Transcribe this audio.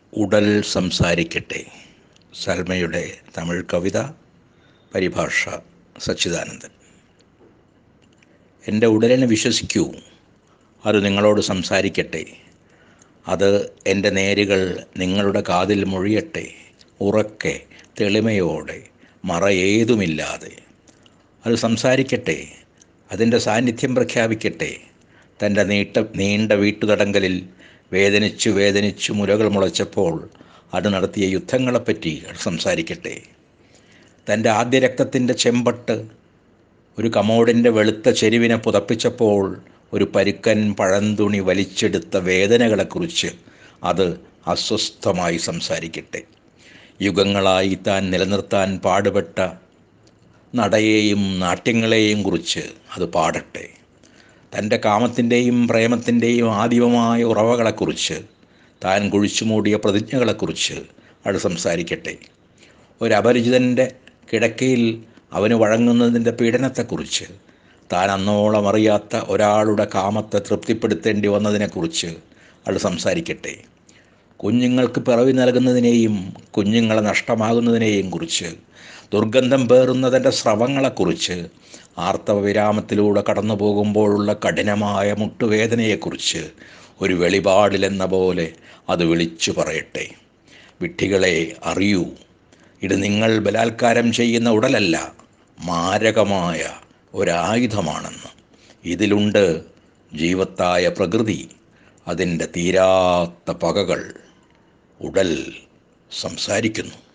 ഉടൽ സംസാരിക്കട്ടെ സൽമയുടെ തമിഴ് കവിത പരിഭാഷ സച്ചിദാനന്ദൻ എൻ്റെ ഉടലിനെ വിശ്വസിക്കൂ അത് നിങ്ങളോട് സംസാരിക്കട്ടെ അത് എൻ്റെ നേരുകൾ നിങ്ങളുടെ കാതിൽ മൊഴിയട്ടെ ഉറക്കെ തെളിമയോടെ മറയേതുമില്ലാതെ അത് സംസാരിക്കട്ടെ അതിൻ്റെ സാന്നിധ്യം പ്രഖ്യാപിക്കട്ടെ തൻ്റെ നീട്ട നീണ്ട വീട്ടുതടങ്കലിൽ വേദനിച്ചു വേദനിച്ചു മുലകൾ മുളച്ചപ്പോൾ അത് നടത്തിയ യുദ്ധങ്ങളെപ്പറ്റി അത് സംസാരിക്കട്ടെ തൻ്റെ ആദ്യ രക്തത്തിൻ്റെ ചെമ്പട്ട് ഒരു കമോഡിൻ്റെ വെളുത്ത ചെരുവിനെ പുതപ്പിച്ചപ്പോൾ ഒരു പരുക്കൻ പഴന്തുണി വലിച്ചെടുത്ത വേദനകളെക്കുറിച്ച് അത് അസ്വസ്ഥമായി സംസാരിക്കട്ടെ യുഗങ്ങളായി താൻ നിലനിർത്താൻ പാടുപെട്ട നടയെയും നാട്യങ്ങളെയും കുറിച്ച് അത് പാടട്ടെ തൻ്റെ കാമത്തിൻ്റെയും പ്രേമത്തിൻ്റെയും ആദിമമായ ഉറവകളെക്കുറിച്ച് താൻ കുഴിച്ചു മൂടിയ പ്രതിജ്ഞകളെക്കുറിച്ച് അത് സംസാരിക്കട്ടെ ഒരു അപരിചിതൻ്റെ കിടക്കയിൽ അവന് വഴങ്ങുന്നതിൻ്റെ പീഡനത്തെക്കുറിച്ച് താൻ അന്നോളം അറിയാത്ത ഒരാളുടെ കാമത്തെ തൃപ്തിപ്പെടുത്തേണ്ടി വന്നതിനെക്കുറിച്ച് അത് സംസാരിക്കട്ടെ കുഞ്ഞുങ്ങൾക്ക് പിറവി നൽകുന്നതിനെയും കുഞ്ഞുങ്ങളെ നഷ്ടമാകുന്നതിനെയും കുറിച്ച് ദുർഗന്ധം പേറുന്നതിൻ്റെ സ്രവങ്ങളെക്കുറിച്ച് ആർത്തവ വിരാമത്തിലൂടെ കടന്നു പോകുമ്പോഴുള്ള കഠിനമായ മുട്ടുവേദനയെക്കുറിച്ച് ഒരു വെളിപാടിലെന്ന പോലെ അത് വിളിച്ചു പറയട്ടെ വിഡ്ഢികളെ അറിയൂ ഇത് നിങ്ങൾ ബലാത്കാരം ചെയ്യുന്ന ഉടലല്ല മാരകമായ ഒരായുധമാണെന്ന് ഇതിലുണ്ട് ജീവത്തായ പ്രകൃതി അതിൻ്റെ തീരാത്ത പകകൾ ഉടൽ സംസാരിക്കുന്നു